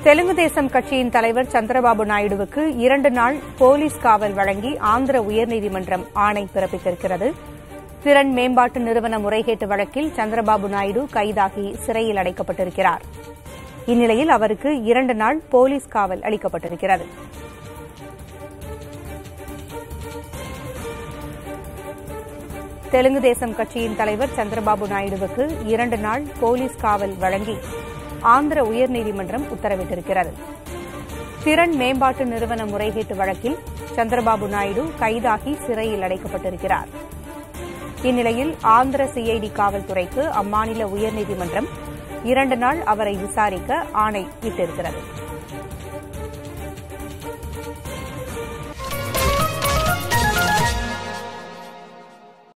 தெலுங்கு தேசம் கட்சியின் தலைவர் சந்திரபாபு நாயுடுவுக்கு இரண்டு நாள் போலீஸ் காவல் வழங்கி ஆந்திர உயர்நீதிமன்றம் ஆணை பிறப்பித்திருக்கிறது திறன் மேம்பாட்டு நிறுவன முறைகேட்டு வழக்கில் சந்திரபாபு நாயுடு கைதாகி சிறையில் அடைக்கப்பட்டிருக்கிறார் இந்நிலையில் அவருக்கு இரண்டு நாள் போலீஸ் காவல் அளிக்கப்பட்டிருக்கிறது தெலுங்கு தேசம் கட்சியின் தலைவர் சந்திரபாபு நாயுடுவுக்கு இரண்டு நாள் போலீஸ் காவல் வழங்கி ஆந்திர உயர்நீதிமன்றம் உத்தரவிட்டிருக்கிறது திறன் மேம்பாட்டு நிறுவன முறைகேட்டு வழக்கில் சந்திரபாபு நாயுடு கைதாகி சிறையில் அடைக்கப்பட்டிருக்கிறார் இந்நிலையில் ஆந்திர சிஐடி காவல்துறைக்கு அம்மாநில உயர்நீதிமன்றம் இரண்டு நாள் அவரை விசாரிக்க ஆணை இட்டிருக்கிறது